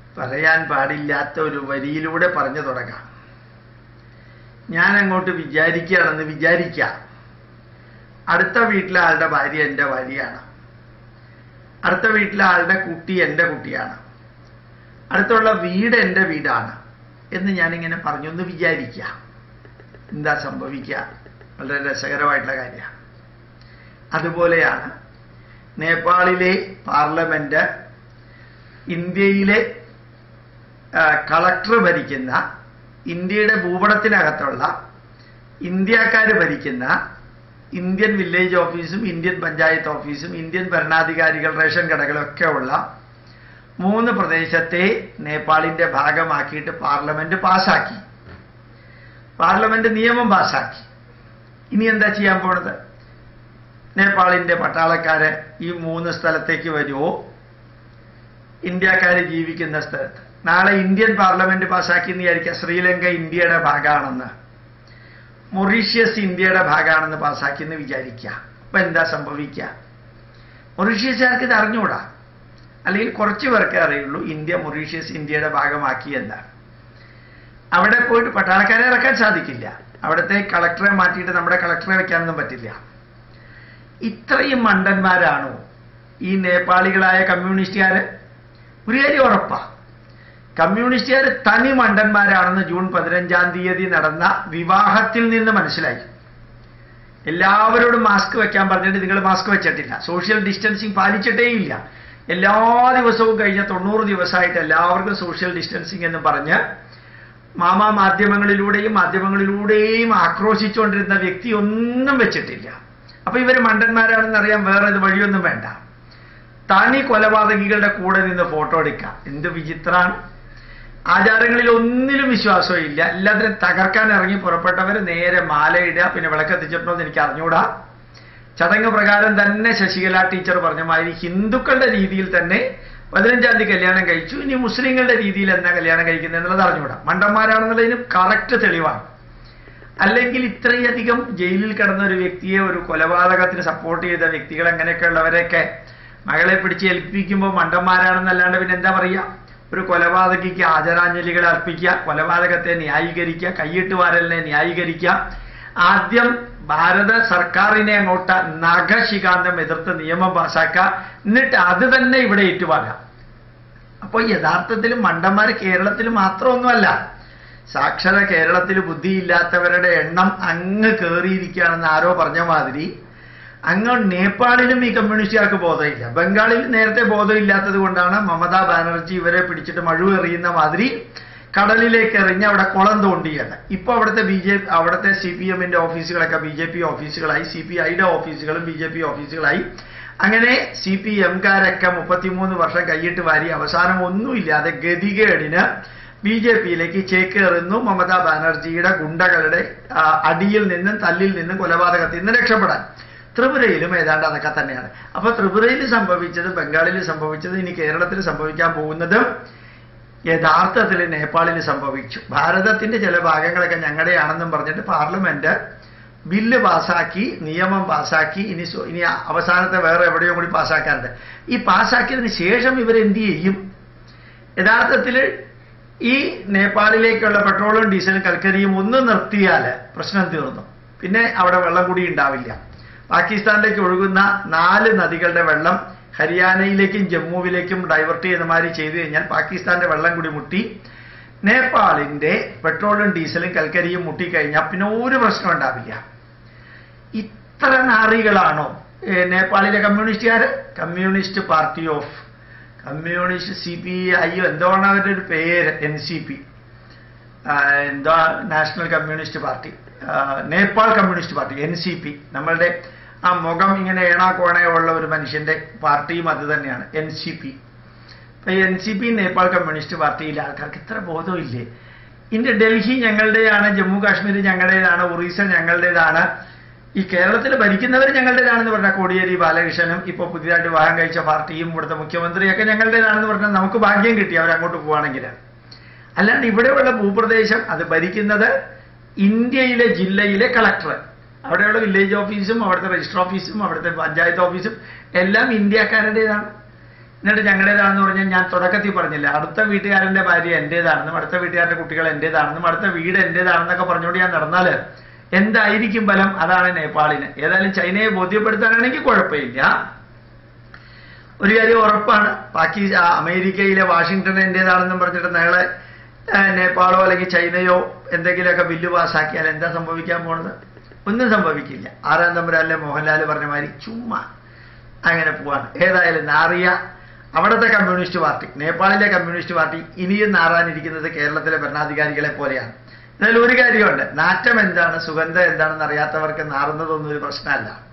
പറയാൻ പാടില്ലാത്ത ഒരു വരിയിലൂടെ പറഞ്ഞു തുടങ്ങാം ഞാൻ അങ്ങോട്ട് വിചാരിക്കുകയാണെന്ന് വിചാരിക്കാം അടുത്ത വീട്ടിലെ ആളുടെ ഭാര്യ എൻ്റെ ഭാര്യയാണ് അടുത്ത വീട്ടിലെ ആളുടെ കുട്ടി എൻ്റെ കുട്ടിയാണ് അടുത്തുള്ള വീട് എൻ്റെ വീടാണ് എന്ന് ഞാനിങ്ങനെ പറഞ്ഞൊന്ന് വിചാരിക്കുക എന്താ സംഭവിക്കുക വളരെ രസകരമായിട്ടുള്ള കാര്യമാണ് അതുപോലെയാണ് നേപ്പാളിലെ പാർലമെന്റ് ഇന്ത്യയിലെ ആ, കളക്ടർ ഭരിക്കുന്ന ഇന്ത്യയുടെ ഭൂപടത്തിനകത്തുള്ള ഇന്ത്യക്കാർ ഭരിക്കുന്ന ഇന്ത്യൻ വില്ലേജ് ഓഫീസും ഇന്ത്യൻ പഞ്ചായത്ത് ഓഫീസും ഇന്ത്യൻ ഭരണാധികാരികൾ റേഷൻ കടകളൊക്കെ ഉള്ള മൂന്ന് പ്രദേശത്തെ നേപ്പാളിന്റെ ഭാഗമാക്കിയിട്ട് പാർലമെന്റ് പാസാക്കി പാർലമെന്റ് നിയമം പാസാക്കി ഇനി എന്താ ചെയ്യാൻ പോണത് നേപ്പാളിന്റെ പട്ടാളക്കാര് ഈ മൂന്ന് സ്ഥലത്തേക്ക് വരുമോ ഇന്ത്യക്കാര് ജീവിക്കുന്ന സ്ഥലത്ത് നാളെ ഇന്ത്യൻ പാർലമെന്റ് പാസാക്കി എന്ന് വിചാരിക്കുക ശ്രീലങ്ക ഇന്ത്യയുടെ ഭാഗമാണെന്ന് മൊറീഷ്യസ് ഇന്ത്യയുടെ ഭാഗമാണെന്ന് പാസാക്കി എന്ന് വിചാരിക്കുക അപ്പൊ എന്താ സംഭവിക്കുക മൊറീഷ്യസുകാർക്ക് ഇത് അറിഞ്ഞുകൂടാ അല്ലെങ്കിൽ കുറച്ച് പേർക്കേ അറിയുള്ളൂ ഇന്ത്യ മൊറീഷ്യസ് ഇന്ത്യയുടെ ഭാഗമാക്കി എന്നാണ് അവിടെ പോയിട്ട് പട്ടാളക്കാരെ ഇറക്കാൻ സാധിക്കില്ല അവിടുത്തെ കളക്ടറെ മാറ്റിയിട്ട് നമ്മുടെ കളക്ടറെ വെക്കാനൊന്നും പറ്റില്ല ഇത്രയും മണ്ടന്മാരാണോ ഈ നേപ്പാളികളായ കമ്മ്യൂണിസ്റ്റുകാര് ഒരു കാര്യം ഉറപ്പാ കമ്മ്യൂണിസ്റ്റുകാർ തനി മണ്ടന്മാരാണെന്ന് ജൂൺ പതിനഞ്ചാം തീയതി നടന്ന വിവാഹത്തിൽ നിന്ന് മനസ്സിലായി എല്ലാവരോടും മാസ്ക് വെക്കാൻ പറഞ്ഞിട്ട് നിങ്ങൾ മാസ്ക് വെച്ചിട്ടില്ല സോഷ്യൽ ഡിസ്റ്റൻസിങ് പാലിച്ചിട്ടേ ഇല്ല എല്ലാ ദിവസവും കഴിഞ്ഞ തൊണ്ണൂറ് ദിവസമായിട്ട് എല്ലാവർക്കും സോഷ്യൽ ഡിസ്റ്റൻസിങ് എന്ന് പറഞ്ഞ് മാമാ മാധ്യമങ്ങളിലൂടെയും മാധ്യമങ്ങളിലൂടെയും ആക്രോശിച്ചുകൊണ്ടിരുന്ന വ്യക്തി ഒന്നും വെച്ചിട്ടില്ല അപ്പൊ ഇവര് മണ്ടന്മാരാണെന്ന് അറിയാൻ വേറെ ഇത് വഴിയൊന്നും വേണ്ട തനി കൊലപാതകികളുടെ കൂടെ നിന്ന് ഫോട്ടോ എടുക്കാം എന്ത് വിചിത്രാണ് ആചാരങ്ങളിൽ ഒന്നിലും വിശ്വാസമില്ല എല്ലാത്തിനും തകർക്കാൻ ഇറങ്ങി പുറപ്പെട്ടവർ നേരെ മാലയിടുക പിന്നെ വിളക്കെത്തിച്ചിട്ടുണ്ടോ എന്ന് എനിക്ക് അറിഞ്ഞുകൂടാ ചടങ്ങ് പ്രകാരം തന്നെ ശശികല ടീച്ചർ പറഞ്ഞ മാതിരി ഹിന്ദുക്കളുടെ രീതിയിൽ തന്നെ പതിനഞ്ചാം തീയതി കല്യാണം കഴിച്ചു ഇനി മുസ്ലിങ്ങളുടെ രീതിയിൽ എന്നാ കല്യാണം കഴിക്കുന്നത് എന്നുള്ളത് അറിഞ്ഞുകൂടാ മണ്ടന്മാരാണെന്നുള്ളതിന് കറക്റ്റ് തെളിവാണ് അല്ലെങ്കിൽ ഇത്രയധികം ജയിലിൽ കിടന്ന ഒരു വ്യക്തിയെ ഒരു കൊലപാതകത്തിന് സപ്പോർട്ട് ചെയ്ത വ്യക്തികൾ അങ്ങനെയൊക്കെ ഉള്ളവരെയൊക്കെ മകളെ പിടിച്ച് ഏൽപ്പിക്കുമ്പോൾ മണ്ടന്മാരാണെന്നല്ലാണ്ട് പിന്നെ എന്താ പറയുക ഒരു കൊലപാതകിക്ക് ആദരാഞ്ജലികൾ അർപ്പിക്കുക കൊലപാതകത്തെ ന്യായീകരിക്കുക കൈയിട്ട് വാരലിനെ ന്യായീകരിക്കുക ആദ്യം ഭാരത സർക്കാരിനെ അങ്ങോട്ട് നഖശികാന്തം എതിർത്ത് നിയമം പാസാക്കുക എന്നിട്ട് അത് തന്നെ ഇവിടെ ഏറ്റുവാങ്ങാം അപ്പോൾ യഥാർത്ഥത്തിൽ മണ്ടന്മാർ കേരളത്തിൽ മാത്രമൊന്നുമല്ല സാക്ഷര കേരളത്തിൽ ബുദ്ധിയില്ലാത്തവരുടെ എണ്ണം അങ്ങ് കയറിയിരിക്കുകയാണെന്ന് ആരോ പറഞ്ഞ മാതിരി അങ്ങ് നേപ്പാളിലും ഈ കമ്മ്യൂണിസ്റ്റുകാർക്ക് ബോധമില്ല ബംഗാളിൽ നേരത്തെ ബോധമില്ലാത്തത് കൊണ്ടാണ് മമതാ ബാനർജി ഇവരെ പിടിച്ചിട്ട് മഴു എറിയുന്ന മാതിരി കടലിലേക്ക് എറിഞ്ഞ് അവിടെ കുളം തോണ്ടിയത് ഇപ്പൊ അവിടുത്തെ ബി ജെ അവിടുത്തെ സി പി എമ്മിന്റെ ഓഫീസുകളൊക്കെ ബി ജെ പി ഓഫീസുകളായി സി പി ഐയുടെ ഓഫീസുകളും ബി ജെ പി ഓഫീസുകളായി അങ്ങനെ സി പി എംകാരൊക്കെ മുപ്പത്തിമൂന്ന് വർഷം കൈയിട്ട് വാരി അവസാനം ഒന്നുമില്ലാതെ ഗതികേടിന് ബി ജെ പിയിലേക്ക് ചേക്കേറുന്നു മമതാ ബാനർജിയുടെ ഗുണ്ടകളുടെ ആ, അടിയിൽ നിന്നും തല്ലിൽ നിന്നും കൊലപാതകത്തിൽ നിന്ന് രക്ഷപ്പെടാൻ ത്രിപുരയിലും ഏതാണ്ട് അതൊക്കെ തന്നെയാണ് അപ്പൊ ത്രിപുരയിൽ സംഭവിച്ചത് ബംഗാളിൽ സംഭവിച്ചത് ഇനി കേരളത്തിൽ സംഭവിക്കാൻ പോകുന്നതും യഥാർത്ഥത്തിൽ നേപ്പാളിൽ സംഭവിച്ചു ഭാരതത്തിന്റെ ചില ഭാഗങ്ങളൊക്കെ ഞങ്ങളുടെയാണെന്നും പറഞ്ഞിട്ട് പാർലമെന്റ് ബില്ല് പാസാക്കി നിയമം പാസാക്കി ഇനി സു- ഇനി അവസാനത്തെ വേറെ എവിടെയോ കൂടി പാസ്സാക്കാറുണ്ട് ഈ പാസ്സാക്കിയതിന് ശേഷം ഇവരെന്ത് ചെയ്യും യഥാർത്ഥത്തിൽ ഈ നേപ്പാളിലേക്കുള്ള പെട്രോളും ഡീസലും കൽക്കരിയും ഒന്ന് നിർത്തിയാൽ പ്രശ്നം തീർന്നു പിന്നെ അവിടെ വെള്ളം കൂടി ഉണ്ടാവില്ല പാകിസ്ഥാനിലേക്ക് ഒഴുകുന്ന നാല് നദികളുടെ വെള്ളം ഹരിയാനയിലേക്കും ജമ്മുവിലേക്കും ഡൈവേർട്ട് ചെയ്യുന്ന മാതിരി ചെയ്തു കഴിഞ്ഞാൽ പാകിസ്ഥാന്റെ വെള്ളം കൂടി മുട്ടി നേപ്പാളിന്റെ പെട്രോളും ഡീസലും കൽക്കരിയും മുട്ടിക്കഴിഞ്ഞാൽ പിന്നെ ഒരു പ്രശ്നം ഉണ്ടാവില്ല ഇത്ര നാറികളാണോ ഏ, നേപ്പാളിലെ കമ്മ്യൂണിസ്റ്റുകാർ communist party of communist C P I എന്താണ് അവരുടെ ഒരു പേര് എൻ സി പി എന്താ നാഷണൽ കമ്മ്യൂണിസ്റ്റ് പാർട്ടി ആ, Nepal communist party N C P നമ്മളുടെ ആ മുഖം ഇങ്ങനെ ഏണാ കോണയുള്ള ഒരു മനുഷ്യന്റെ പാർട്ടിയും അത് തന്നെയാണ് എൻ സി പി അപ്പൊ N C P Nepal communist പാർട്ടിയിലെ ആൾക്കാർക്ക് ഇത്ര ബോധമില്ലേ ഇന്ത്യ ഡൽഹി ഞങ്ങളുടേതാണ് ജമ്മു കാശ്മീർ ഞങ്ങളുടേതാണ് ഒറീസ ഞങ്ങളുടേതാണ് ഈ കേരളത്തിൽ ഭരിക്കുന്നവർ ഞങ്ങളുടേതാണെന്ന് പറഞ്ഞ കോടിയേരി ബാലകൃഷ്ണനും ഇപ്പോൾ പുതിയതായിട്ട് വിവാഹം കഴിച്ച പാർട്ടിയും ഇവിടുത്തെ മുഖ്യമന്ത്രിയൊക്കെ ഞങ്ങളുടേതാണെന്ന് പറഞ്ഞാൽ നമുക്ക് ഭാഗ്യം കിട്ടി അവരങ്ങോട്ട് പോവാണെങ്കിൽ അല്ലാണ്ട് ഇവിടെയുള്ള ഭൂപ്രദേശം അത് ഭരിക്കുന്നത് ഇന്ത്യയിലെ ജില്ലയിലെ കളക്ടർ അവിടെയുള്ള വില്ലേജ് ഓഫീസും അവിടുത്തെ രജിസ്റ്റർ ഓഫീസും അവിടുത്തെ പഞ്ചായത്ത് ഓഫീസും എല്ലാം ഇന്ത്യക്കാരുടേതാണ് എന്നിട്ട് ഞങ്ങളുടേതാണെന്ന് പറഞ്ഞാൽ ഞാൻ തുടക്കത്തിൽ പറഞ്ഞില്ല അടുത്ത വീട്ടുകാരന്റെ ഭാര്യ എന്റേതാണെന്നും അടുത്ത വീട്ടുകാരുടെ കുട്ടികൾ എന്റേതാണെന്നും അടുത്ത വീട് എന്റേതാണെന്നൊക്കെ പറഞ്ഞുകൊണ്ട് ഞാൻ നടന്നാൽ എന്തായിരിക്കും ഫലം അതാണ് നേപ്പാളിന് ഏതായാലും ചൈനയെ ബോധ്യപ്പെടുത്താനാണെങ്കിൽ കുഴപ്പമില്ല ഒരു കാര്യം ഉറപ്പാണ് പാക്കി ആ, അമേരിക്കയിലെ വാഷിങ്ടൺ എന്റേതാണെന്നും പറഞ്ഞിട്ട് നാളെ ആ, നേപ്പാളോ അല്ലെങ്കിൽ ചൈനയോ എന്തെങ്കിലുമൊക്കെ ബില്ല് പാസ്സാക്കിയാൽ എന്താ സംഭവിക്കാൻ പോണത് ഒന്നും സംഭവിക്കില്ല ആറാം തമ്പുരാനിലെ മോഹൻലാൽ പറഞ്ഞ മാതിരി ചുമ്മാ അങ്ങനെ പോവാണ് ഏതായാലും നാറിയ അവിടുത്തെ കമ്മ്യൂണിസ്റ്റ് പാർട്ടി നേപ്പാളിലെ കമ്മ്യൂണിസ്റ്റ് പാർട്ടി ഇനിയും നാറാനിരിക്കുന്നത് കേരളത്തിലെ ഭരണാധികാരികളെ പോലെയാണ് എന്നാലും ഒരു കാര്യമുണ്ട് നാറ്റം എന്താണ് സുഗന്ധം എന്താണെന്ന് അറിയാത്തവർക്ക് നാറുന്നതൊന്നും ഒരു പ്രശ്നമല്ല